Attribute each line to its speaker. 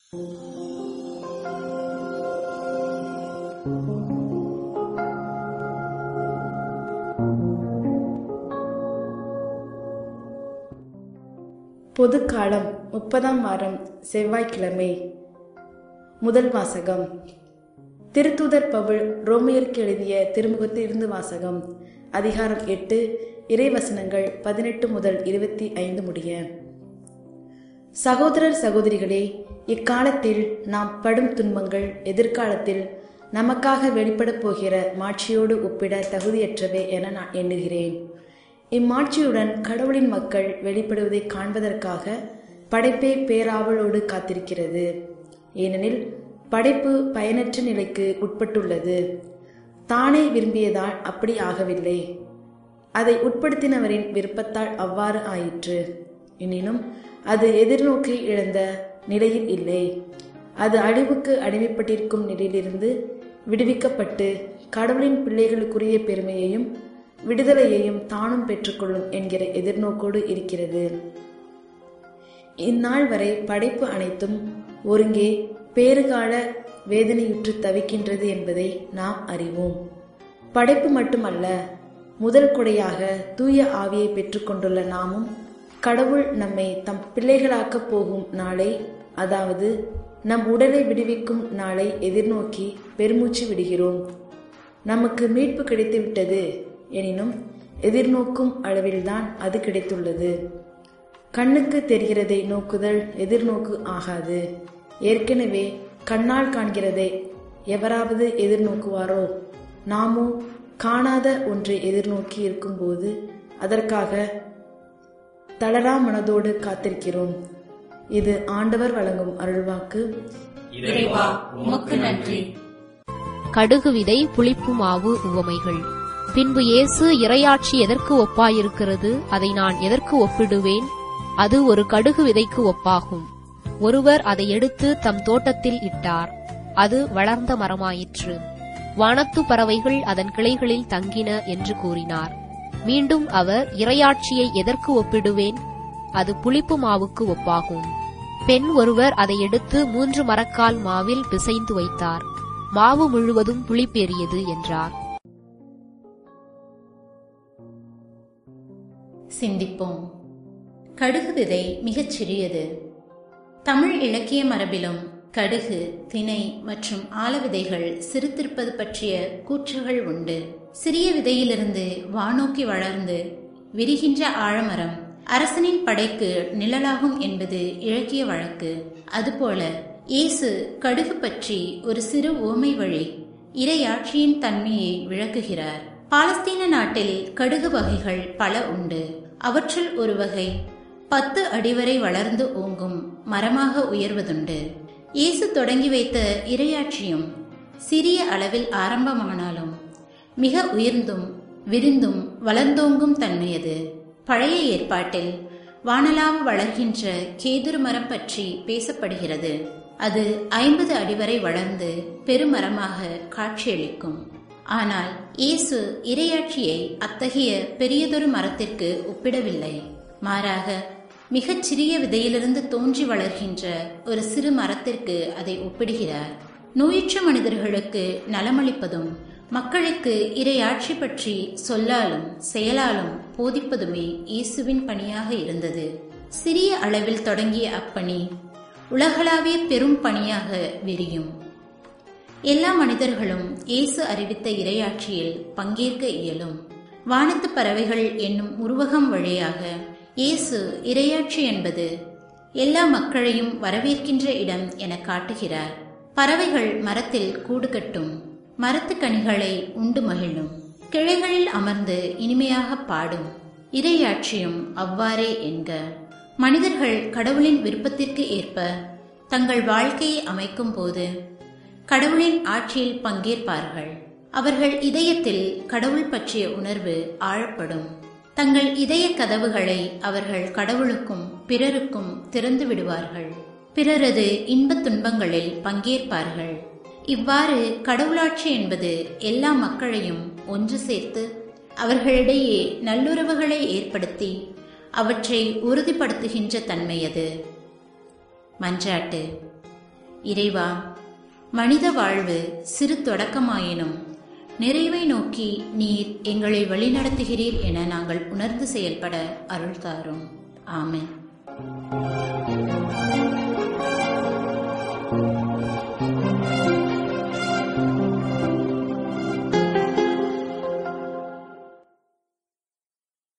Speaker 1: பொதுக்காலம் முப்பதாம் வாரம் செவ்வாய்க்கிழமை முதல் வாசகம் திருத்தூதர் பவுல் ரோமியருக்கு எழுதிய திருமுகத்திலிருந்து வாசகம் அதிகாரம் எட்டு இறைவசனங்கள் பதினெட்டு முதல் இருபத்தி ஐந்து முடிய சகோதரர் சகோதரிகளே இக்காலத்தில் நாம் படும் துன்பங்கள் எதிர்காலத்தில் நமக்காக வெளிப்படப் போகிற மாட்சியோடு ஒப்பிட தகுதியற்றவை என நான் எண்ணுகிறேன் இம்மாட்சியுடன் கடவுளின் மக்கள் வெளிப்படுவதை காண்பதற்காக படைப்பே பேராவலோடு காத்திருக்கிறது ஏனெனில் படைப்பு பயனற்ற நிலைக்கு உட்பட்டுள்ளது தானே விரும்பியதால் அப்படி ஆகவில்லை அதை உட்படுத்தினவரின் விருப்பத்தால் அவ்வாறு ஆயிற்று எனினும் அது எதிர்நோக்கி இழந்த நிலையில் இல்லை அது அழிவுக்கு அடிமைப்பட்டிருக்கும் நிலையிலிருந்து விடுவிக்கப்பட்டு கடவுளின் பிள்ளைகளுக்குரிய பெருமையையும் விடுதலையையும் தானும் பெற்றுக்கொள்ளும் என்கிற எதிர்நோக்கோடு இருக்கிறது இந்நாள் வரை படைப்பு அனைத்தும் ஒருங்கே பேறுகால வேதனையுற்று தவிக்கின்றது என்பதை நாம் அறிவோம் படைப்பு மட்டுமல்ல முதல் கொடையாக தூய ஆவியை பெற்றுக்கொண்டுள்ள நாமும் கடவுள் நம்மை தம் பிள்ளைகளாக்கப் போகும் நாளை அதாவது நம் உடலை விடுவிக்கும் நாளை எதிர்நோக்கி பெருமூச்சு விடுகிறோம் நமக்கு மீட்பு கிடைத்துவிட்டது எனினும் எதிர்நோக்கும் அளவில்தான் அது கிடைத்துள்ளது கண்ணுக்கு தெரிகிறதை நோக்குதல் எதிர்நோக்கு ஆகாது ஏற்கனவே கண்ணால் காண்கிறதை எவராவது எதிர்நோக்குவாரோ நாமோ காணாத ஒன்றை எதிர்நோக்கி இருக்கும்போது அதற்காக தளரா மனதோடு காத்திருக்கிறோம் இது ஆண்டவர் வழங்கும் அருள்வாக்கு
Speaker 2: இறைவா உமக்கு நன்றி
Speaker 3: கடுகு விதை புளிப்பு மாவு உவமைகள் பின்பு இயேசு இரையாட்சி எதற்கு ஒப்பாயிருக்கிறது அதை நான் எதற்கு ஒப்பிடுவேன் அது ஒரு கடுகு விதைக்கு ஒப்பாகும் ஒருவர் அதை எடுத்து தம் தோட்டத்தில் இட்டார் அது வளர்ந்த மரமாயிற்று வானத்து பறவைகள் அதன் கிளைகளில் தங்கின என்று கூறினார் மீண்டும் அவர் இரையாட்சியை எதற்கு ஒப்பிடுவேன் அது புளிப்பு மாவுக்கு ஒப்பாகும் பெண் ஒருவர் அதை எடுத்து மூன்று மரக்கால் மாவில் பிசைந்து வைத்தார் மாவு முழுவதும் புளிப்பேறியது என்றார்
Speaker 2: சிந்திப்போம் கடுகு விதை மிகச் சிறியது தமிழ் இலக்கிய மரபிலும் கடுகு திணை மற்றும் ஆலவிதைகள் சிறுத்திருப்பது பற்றிய கூற்றுகள் உண்டு சிறிய விதையிலிருந்து வானோக்கி வளர்ந்து விரிகின்ற ஆழமரம் அரசனின் படைக்கு நிழலாகும் என்பது இலக்கிய வழக்கு அதுபோல இயேசு கடுகு பற்றி ஒரு சிறு ஓமை வழி இறையாட்சியின் தன்மையை விளக்குகிறார் பாலஸ்தீன நாட்டில் கடுகு வகைகள் பல உண்டு அவற்றுள் ஒரு வகை பத்து அடி வரை வளர்ந்து ஓங்கும் மரமாக உயர்வதுண்டு இயேசு தொடங்கி வைத்த இரையாட்சியும் சிறிய அளவில் ஆரம்பமானாலும் மிக உயர்ந்தும் விரிந்தும் வளர்ந்தோங்கும் தன்மையது பழைய ஏற்பாட்டில் வானலாவ வளர்கின்ற கேதுரு மரம் பற்றி பேசப்படுகிறது அது ஐம்பது அடி வரை வளர்ந்து பெருமரமாக காட்சியளிக்கும் ஆனால் இயேசு இரையாட்சியை அத்தகைய பெரியதொரு மரத்திற்கு ஒப்பிடவில்லை மாறாக மிகச் சிறிய விதையிலிருந்து தோன்றி வளர்கின்ற ஒரு சிறு மரத்திற்கு அதை ஒப்பிடுகிறார் நோயுற்ற மனிதர்களுக்கு நலமளிப்பதும் மக்களுக்கு இறையாட்சி பற்றி சொல்லாலும் செயலாலும் போதிப்பதுமே இயேசுவின் பணியாக இருந்தது சிறிய அளவில் தொடங்கிய அப்பணி உலகளாவிய பெரும் பணியாக விரியும் எல்லா மனிதர்களும் இயேசு அறிவித்த இரையாட்சியில் பங்கேற்க இயலும் வானத்து பறவைகள் என்னும் உருவகம் வழியாக இயேசு இரையாட்சி என்பது எல்லா மக்களையும் வரவேற்கின்ற இடம் என காட்டுகிறார் பறவைகள் மரத்தில் கூடு கட்டும் மரத்து கனிகளை உண்டு மகிழும் கிளைகளில் அமர்ந்து இனிமையாக பாடும் இரையாட்சியும் அவ்வாறே என்க மனிதர்கள் கடவுளின் விருப்பத்திற்கு ஏற்ப தங்கள் வாழ்க்கையை அமைக்கும் போது கடவுளின் ஆட்சியில் பங்கேற்பார்கள் அவர்கள் இதயத்தில் கடவுள் பற்றிய உணர்வு ஆழப்படும் தங்கள் இதய கதவுகளை அவர்கள் கடவுளுக்கும் பிறருக்கும் திறந்து விடுவார்கள் பிறரது இன்பத் துன்பங்களில் பங்கேற்பார்கள் இவ்வாறு கடவுளாட்சி என்பது எல்லா மக்களையும் ஒன்று சேர்த்து அவர்களிடையே நல்லுறவுகளை ஏற்படுத்தி அவற்றை உறுதிப்படுத்துகின்ற தன்மையது மன்றாட்டு இறைவா மனித வாழ்வு சிறு தொடக்கமாயினும் நிறைவை நோக்கி நீர் எங்களை வழிநடத்துகிறீர் என நாங்கள் உணர்ந்து செயல்பட அருள் தாரும் ஆமென்